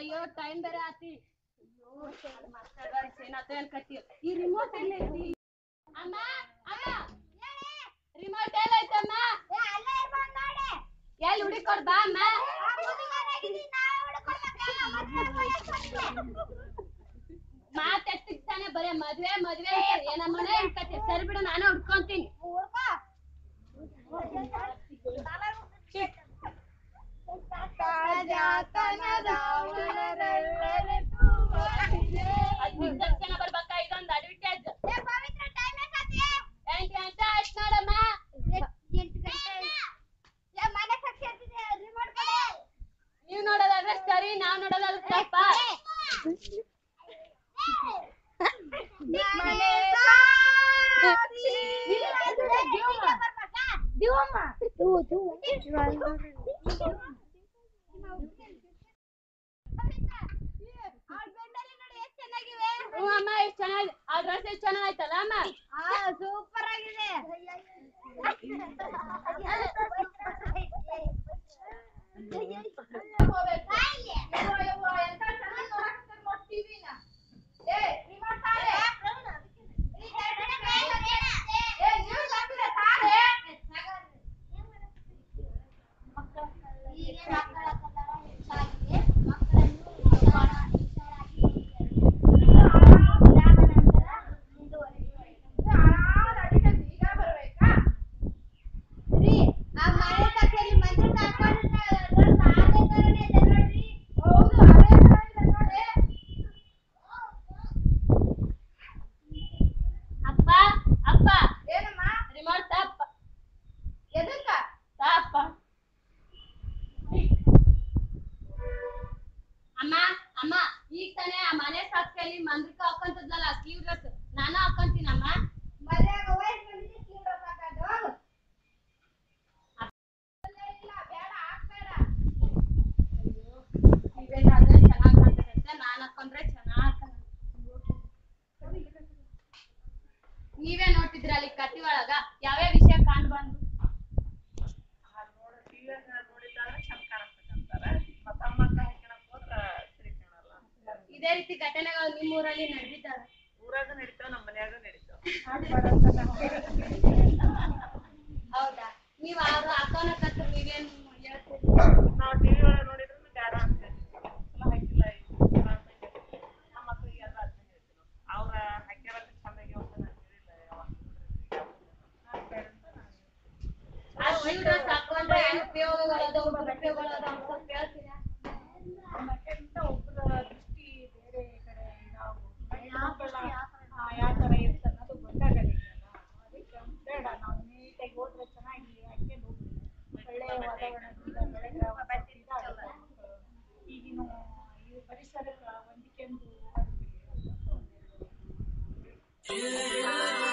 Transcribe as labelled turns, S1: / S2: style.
S1: ಅಯ್ಯೋ ಟೈಮ್ ಬೇರೆ ಆತಿ ಅಯ್ಯೋ ಮಾತಾಡ್ಬಾರ್ದು ಏನಾತ ಅನ್ಕತ್ತಿ ಈ ರಿಮೋಟ್ ಎಲ್ಲೈತಿ ಅಮ್ಮ ಅಮ್ಮ ರಿಮೋಟ್ ಎಲ್ಲೈತಮ್ಮ ಎಲ್ಲಿ ಹುಡುಕೊಡ್ ಬಾ ಅಮ್ಮ ಮಾತೆತ್ತಿಗ್ತಾನೆ ಬರೇ ಮದ್ವೆ ಮದ್ವೆ ಅಂತ ಏನಮ್ಮನೆ ಅನ್ಕತ್ತಿ ಸರಿ ಬಿಡು ನಾನು ಹುಡ್ಕೊಂತೀನಿ ಅದ್ ನಿಜಕ್ ಜನ ಬರ್ಬೇಕಾ ಇದೊಂದು ಅಡ್ವರ್ಟೈಸ್ ಎಂಟು ಗಂಟೆ ಆಯ್ತು ನೋಡಮ್ಮ ನೀವ್ ನೋಡೋದಾದ್ರೆ ಸರಿ ನಾವ್ ನೋಡೋದಾದ್ರೆ ತಪ್ಪ ಹ್ಞೂ ಅಮ್ಮ ಎಷ್ಟ್ ಚೆನ್ನಾಗಿ ಆ ಡ್ರೆಸ್ ಎಷ್ಟ್ ಚೆನ್ನಾಗೈತಲ್ಲ ಅಮ್ಮ
S2: ಸೂಪರ್ ಆಗಿದೆ
S1: ಅಪ್ಪ ಅಪ್ಪ ರಿಮೋಟ್ ತಪ್ಪ ತಪ್ಪ ಅಮ್ಮ ಅಮ್ಮ ಈಗ ತಾನೇ ಆ ಮನೆ ಸಾಕ್ಷಿಯಲ್ಲಿ ಮಂದ್ರಕ ಹಾಕೊಂತದ್ಲಲ್ಲ ಸ್ಲೀವ್ ಡ್ರೆಸ್ ನಾನು ಹಾಕೊಂತೀನಮ್ಮ ನೀವೇನ್ ಅದೇ ಚೆನ್ನಾಗ್ ಕಾಣ್ತದಂತೆ ನಾನ್ ಹಾಕೊಂಡ್ರೆ ಚೆನ್ನಾಗ್ ನೀವೇ ನೋಡ್ತಿದ್ರ ಅಲ್ಲಿ ಕತ್ತಿ ಒಳಗ ಯಾವ್ಯಾವ ವಿಷಯ ಕಾಣ್ ಬಂದು ಇದೇ ರೀತಿ ಘಟನೆಗಳು ನಿಮ್ಮ ಊರಲ್ಲಿ ನಡೆದಿದ್ದಾವೆ
S3: ಊರಾಗ ನಡೀತಾವ ನಮ್ಮ ಮನ್ಯಾಗ ನಡೀತಾವ
S1: ಹೌದಾ ನೀವ್ ಅವ್ರು ಹಾಕೋನ ಕತ್ತು ನೀವೇನ್ ಹೇಳ್ತೀರಿ
S3: ನಾವು ಟಿವಿ ಒಳಗ ನೋಡಿದ್ರು ಬೇಡ ಅಂತ ಚಲೋ ಹಾಕಿಲ್ಲ ಇದು ಚಲೋ ಅಂತ ಹೇಳ್ತೀವಿ. ನಮ್ಮ ಮಕ್ಳಿಗೆಲ್ಲ ಅದ್ನ ಹೇಳ್ತೀವಿ ನಾವು. ಅವ್ರ ಹಾಕ್ಯಾರ ಚಂದಾಗಿ ಅಂತ ನಾನು ಹೇಳಿಲ್ಲ ಯಾವಾಗ
S1: ಆ ಸ್ಲೀವ್ ಡ್ರೆಸ್ ಹಾಕೊಂಡ್ರೆ ಏನ್ ಉಪಯೋಗಗಳದ ದುರುಪಯೋಗಗಳದ ಅಂತ ಸ್ವಲ್ಪ ಹೇಳ್ತೀರಾ
S4: ಮಕ್ಕಳಿಂದ ಒಬ್ಬರ ದೃಷ್ಟಿ ಬೇರೆ ಕಡೆ ಇದಾಗ್ಬೋದು ಯಾವ ಥರ ಇರುತ್ತೆ ಅನ್ನೋದು ಗೊತ್ತಾಗಲಿಲ್ಲ ಅದಕ್ಕೆ ಬೇಡ ನಾವು ನೀಟಾಗಿ ಹೋದ್ರೆ ಚೆನ್ನಾಗಿ ಹಾಕ್ಕೊಂಡು ಒಳ್ಳೆಯ ವಾತಾವರಣದಿಂದ ಬೆಳೆದ್ರೆ ಒಂದ್ ಸ್ವಲ್ಪ ಇದಾಗುತ್ತೆ. ಈಗಿನ ಈ ಪರಿಸರಕ್ಕೆ ಹೊಂದಿಕೊಂಡು ಹೋಗ್ತೀವಿ.